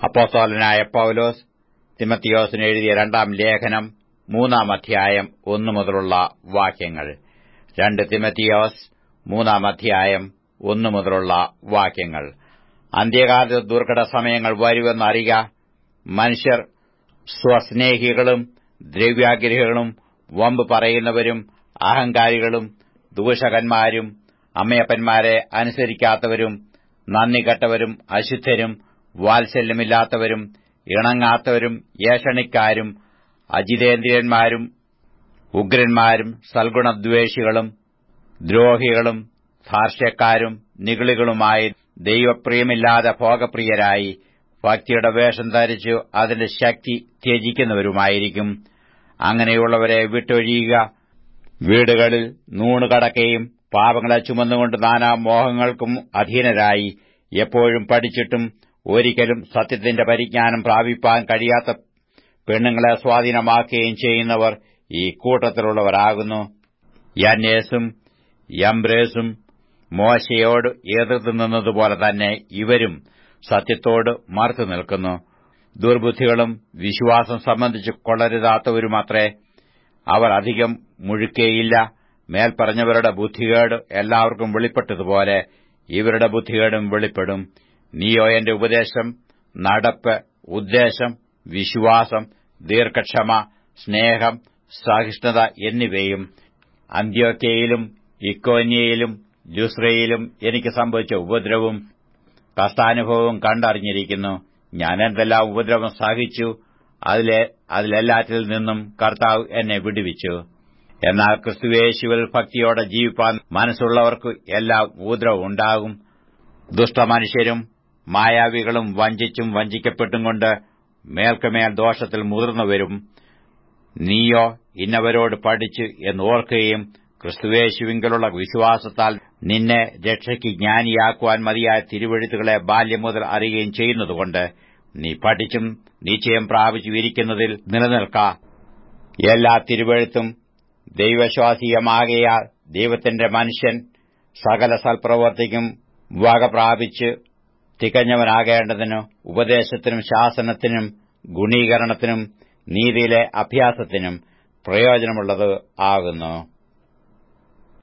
അപ്പോസ്തോലനായ പൌലോസ് തിമത്തിയോസിന് എഴുതിയ രണ്ടാം ലേഖനം മൂന്നാം അധ്യായം ഒന്നു മുതലുള്ള വാക്യങ്ങൾ രണ്ട് തിമത്തിയോസ് മൂന്നാം അധ്യായം ഒന്നു മുതലുള്ള വാക്യങ്ങൾ അന്ത്യകാലത്ത് ദുർഘട സമയങ്ങൾ വരുമെന്നറിയുക മനുഷ്യർ സ്വസ്നേഹികളും ദ്രവ്യാഗ്രഹികളും വമ്പ് പറയുന്നവരും അഹങ്കാരികളും ദൂഷകന്മാരും അമ്മയപ്പന്മാരെ അനുസരിക്കാത്തവരും നന്ദി കെട്ടവരും അശുദ്ധരും വാത്സല്യമില്ലാത്തവരും ഇണങ്ങാത്തവരും ഏഷണിക്കാരും അജിതേന്ദ്രിയന്മാരും ഉഗ്രന്മാരും സൽഗുണദ്വേഷികളും ദ്രോഹികളും ധാർഷ്യക്കാരും നിഗളികളുമായി ദൈവപ്രിയമില്ലാതെ ഭോഗപ്രിയരായി ഭക്തിയുടെ വേഷം ധരിച്ചു അതിന്റെ ശക്തി ത്യജിക്കുന്നവരുമായിരിക്കും അങ്ങനെയുള്ളവരെ വിട്ടൊഴിയുക വീടുകളിൽ നൂണുകടക്കുകയും പാപങ്ങളെ ചുമന്നുകൊണ്ട് നാനാ മോഹങ്ങൾക്കും അധീനരായി എപ്പോഴും പഠിച്ചിട്ടും ഒരിക്കലും സത്യത്തിന്റെ പരിജ്ഞാനം പ്രാപിപ്പാൻ കഴിയാത്ത പെണ്ണുങ്ങളെ സ്വാധീനമാക്കുകയും ചെയ്യുന്നവർ ഈ കൂട്ടത്തിലുള്ളവരാകുന്നു യന്നേസും യംബ്രേസും മോശയോട് എതിർത്ത് നിന്നതുപോലെ തന്നെ ഇവരും സത്യത്തോട് മറുത്തു നിൽക്കുന്നു ദുർബുദ്ധികളും വിശ്വാസം സംബന്ധിച്ച് കൊള്ളരുതാത്തവരുമത്രേ അവർ അധികം മുഴുക്കേയില്ല മേൽപ്പറഞ്ഞവരുടെ ബുദ്ധികേട് എല്ലാവർക്കും വെളിപ്പെട്ടതുപോലെ ഇവരുടെ ബുദ്ധികേടും വെളിപ്പെടും നീയോ എന്റെ ഉപദേശം നടപ്പ് ഉദ്ദേശം വിശ്വാസം ദീർഘക്ഷമ സ്നേഹം സഹിഷ്ണുത എന്നിവയും അന്ത്യോക്കയിലും ഇക്കോന്യയിലും ലുസ്രയിലും എനിക്ക് സംഭവിച്ച ഉപദ്രവവും കഷ്ടാനുഭവവും കണ്ടറിഞ്ഞിരിക്കുന്നു ഞാൻ എന്തെല്ലാം ഉപദ്രവം സഹിച്ചു അതിലെ അതിലെല്ലാറ്റിൽ നിന്നും കർത്താവ് എന്നെ വിടുവിച്ചു എന്നാൽ ക്രിസ്തുവേശുവിൽ ഭക്തിയോടെ ജീവിപ്പാൻ മനസ്സുള്ളവർക്ക് എല്ലാ ഉപദ്രവം ഉണ്ടാകും ദുഷ്ടമനുഷ്യരും മായാവികളും വഞ്ചിച്ചും വഞ്ചിക്കപ്പെട്ടും കൊണ്ട് മേൽക്കുമേൽ ദോഷത്തിൽ മുതിർന്നുവരും നീയോ ഇന്നവരോട് പഠിച്ച് എന്നോർക്കുകയും ക്രിസ്തുവേശുവിങ്കലുള്ള വിശ്വാസത്താൽ നിന്നെ രക്ഷയ്ക്ക് ജ്ഞാനിയാക്കുവാൻ മതിയായ തിരുവഴുത്തുകളെ ബാല്യം മുതൽ അറിയുകയും ചെയ്യുന്നതുകൊണ്ട് നീ പഠിച്ചും നിശ്ചയം പ്രാപിച്ചു ഇരിക്കുന്നതിൽ നിലനിൽക്ക എല്ലാ തിരുവഴുത്തും ദൈവശ്വാസീയമാകയാൽ ദൈവത്തിന്റെ മനുഷ്യൻ സകല സൽപ്രവർത്തിക്കും വക പ്രാപിച്ച് തികഞ്ഞവനാകേണ്ടതിന് ഉപദേശത്തിനും ശാസനത്തിനും ഗുണീകരണത്തിനും നീതിയിലെ അഭ്യാസത്തിനും പ്രയോജനമുള്ളത് ആകുന്നു